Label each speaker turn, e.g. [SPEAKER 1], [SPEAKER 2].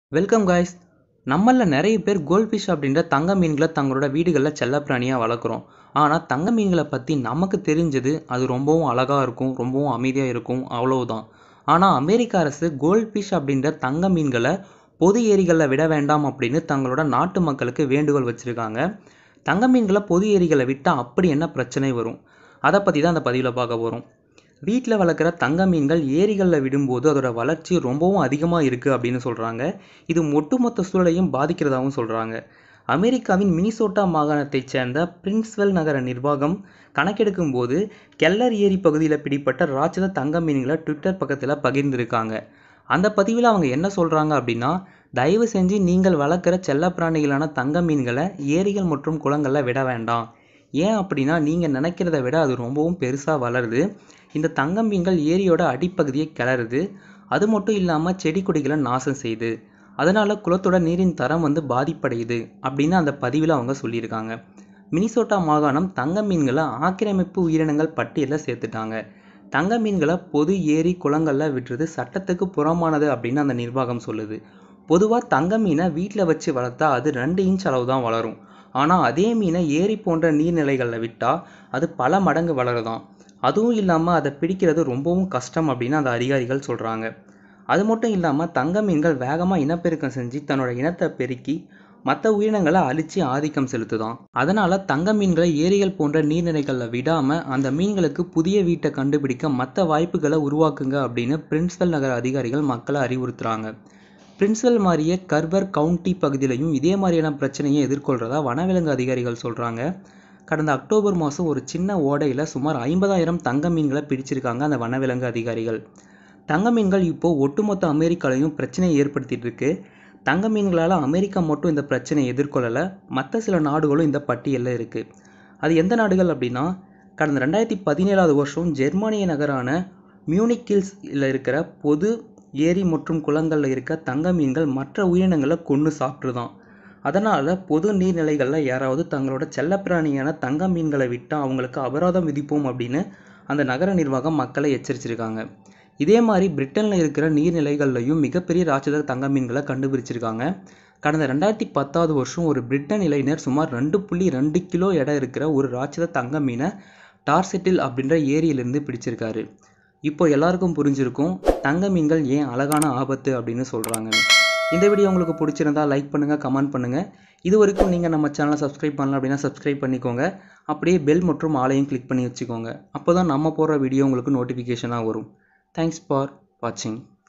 [SPEAKER 1] welcome guys நம்மளில் நிறைய பேர் கோல்ட் ஃபிஷ் அப்படின்ற தங்க மீன்களை தங்களோட வீடுகளில் செல்லப்பிராணியாக வளர்க்குறோம் ஆனால் தங்க மீன்களை பற்றி நமக்கு தெரிஞ்சது அது ரொம்பவும் அழகாக இருக்கும் ரொம்பவும் அமைதியாக இருக்கும் அவ்வளவுதான் ஆனால் அமெரிக்க அரசு கோல்ட் ஃபிஷ் அப்படின்ற தங்க மீன்களை பொது ஏரிகளில் விட வேண்டாம் அப்படின்னு தங்களோட நாட்டு மக்களுக்கு வேண்டுகோள் வச்சுருக்காங்க தங்க மீன்களை பொது ஏரிகளை விட்டால் அப்படி என்ன பிரச்சனை வரும் அதை பற்றி தான் அந்த பதிவில் பார்க்க போகிறோம் வீட்டில் வளர்க்குற தங்க மீன்கள் ஏரிகளில் விடும்போது அதோட வளர்ச்சி ரொம்பவும் அதிகமாக இருக்குது அப்படின்னு சொல்கிறாங்க இது ஒட்டுமொத்த சூழலையும் பாதிக்கிறதாகவும் சொல்கிறாங்க அமெரிக்காவின் மினிசோட்டா மாகாணத்தைச் சேர்ந்த பிரின்ஸ்வெல் நகர நிர்வாகம் கணக்கெடுக்கும் போது கெல்லர் ஏரி பகுதியில் பிடிப்பட்ட ராட்சத தங்க மீன்களை ட்விட்டர் பக்கத்தில் பகிர்ந்திருக்காங்க அந்த பதிவில் அவங்க என்ன சொல்கிறாங்க அப்படின்னா தயவு செஞ்சு நீங்கள் வளர்க்குற செல்லப்பிராணிகளான தங்க மீன்களை ஏரிகள் மற்றும் குளங்களில் விட வேண்டாம் ஏன் அப்படின்னா நீங்கள் நினைக்கிறத விட அது ரொம்பவும் பெருசாக வளருது இந்த தங்க மீன்கள் ஏரியோட அடிப்பகுதியை கிளறுது அது மட்டும் இல்லாமல் செடி கொடிகளை நாசம் செய்யுது அதனால் குளத்தோட நீரின் தரம் வந்து பாதிப்படையுது அப்படின்னு அந்த பதிவில் அவங்க சொல்லியிருக்காங்க மினிசோட்டா மாகாணம் தங்க மீன்களை ஆக்கிரமிப்பு உயிரினங்கள் பட்டியலில் சேர்த்துட்டாங்க தங்க மீன்களை பொது ஏரி குளங்களில் விடுறது சட்டத்துக்கு புறமானது அப்படின்னு அந்த நிர்வாகம் சொல்லுது பொதுவாக தங்க மீனை வீட்டில் வச்சு வளர்த்தா அது ரெண்டு இன்ச் அளவு தான் வளரும் ஆனால் அதே மீனை ஏரி போன்ற நீர்நிலைகளில் விட்டால் அது பல மடங்கு வளருதாம் அதுவும் இல்லாமல் அதை பிடிக்கிறது ரொம்பவும் கஷ்டம் அப்படின்னு அந்த அதிகாரிகள் சொல்கிறாங்க அது மட்டும் இல்லாமல் தங்க மீன்கள் வேகமாக இனப்பெருக்கம் செஞ்சு தன்னோட இனத்தை பெருக்கி மற்ற உயிரினங்களை அழித்து ஆதிக்கம் செலுத்துதான் அதனால் தங்க மீன்களை ஏரிகள் போன்ற நீர்நிலைகளில் விடாமல் அந்த மீன்களுக்கு புதிய வீட்டை கண்டுபிடிக்க மற்ற வாய்ப்புகளை உருவாக்குங்க அப்படின்னு பிரின்ஸ்வல் நகர அதிகாரிகள் மக்களை அறிவுறுத்துகிறாங்க பிரின்ஸ்வல் மாதிரியே கர்வர் கவுண்டி பகுதியிலையும் இதே மாதிரியான பிரச்சனையை எதிர்கொள்கிறதா வனவிலங்கு அதிகாரிகள் சொல்கிறாங்க கடந்த அக்டோபர் மாதம் ஒரு சின்ன ஓடையில் சுமார் ஐம்பதாயிரம் தங்க மீன்களை பிடிச்சிருக்காங்க அந்த வனவிலங்கு அதிகாரிகள் தங்க மீன்கள் இப்போது ஒட்டுமொத்த அமெரிக்காலையும் பிரச்சனையை ஏற்படுத்திட்டு இருக்கு தங்க மீன்களால் அமெரிக்கா மட்டும் இந்த பிரச்சனையை எதிர்கொள்ளலை மற்ற சில நாடுகளும் இந்த பட்டியலில் இருக்குது அது எந்த நாடுகள் அப்படின்னா கடந்த ரெண்டாயிரத்தி பதினேழாவது வருஷம் ஜெர்மானிய நகரான மியூனிக்கில்ஸில் இருக்கிற பொது ஏரி மற்றும் குளங்களில் இருக்க தங்க மீன்கள் மற்ற உயிரினங்களை கொன்று சாப்பிட்ருதான் அதனால் பொது நீர்நிலைகளில் யாராவது தங்களோட செல்லப்பிராணியான தங்க மீன்களை விட்டால் அவங்களுக்கு அபராதம் விதிப்போம் அப்படின்னு அந்த நகர நிர்வாகம் மக்களை எச்சரிச்சிருக்காங்க இதே மாதிரி பிரிட்டனில் இருக்கிற நீர்நிலைகள்லையும் மிகப்பெரிய ராட்சத தங்க மீன்களை கண்டுபிடிச்சிருக்காங்க கடந்த ரெண்டாயிரத்தி பத்தாவது வருஷம் ஒரு பிரிட்டன் இளைஞர் சுமார் ரெண்டு புள்ளி ரெண்டு கிலோ எடை இருக்கிற ஒரு ராட்சத தங்க மீனை டார்செட்டில் அப்படின்ற ஏரியிலிருந்து பிடிச்சிருக்காரு இப்போ எல்லாருக்கும் புரிஞ்சிருக்கும் தங்க மீன்கள் ஏன் அழகான ஆபத்து அப்படின்னு சொல்கிறாங்கன்னு இந்த வீடியோ உங்களுக்கு பிடிச்சிருந்தா லைக் பண்ணுங்கள் கமெண்ட் பண்ணுங்கள் இது வரைக்கும் நீங்கள் நம்ம சேனலை சப்ஸ்கிரைப் பண்ணல அப்படின்னா சப்ஸ்கிரைப் பண்ணிக்கோங்க அப்படியே பெல் மற்றும் ஆலையும் கிளிக் பண்ணி வச்சுக்கோங்க அப்போ தான் நம்ம போடுற வீடியோ உங்களுக்கு நோட்டிஃபிகேஷனாக வரும் தேங்க்ஸ் ஃபார் வாட்சிங்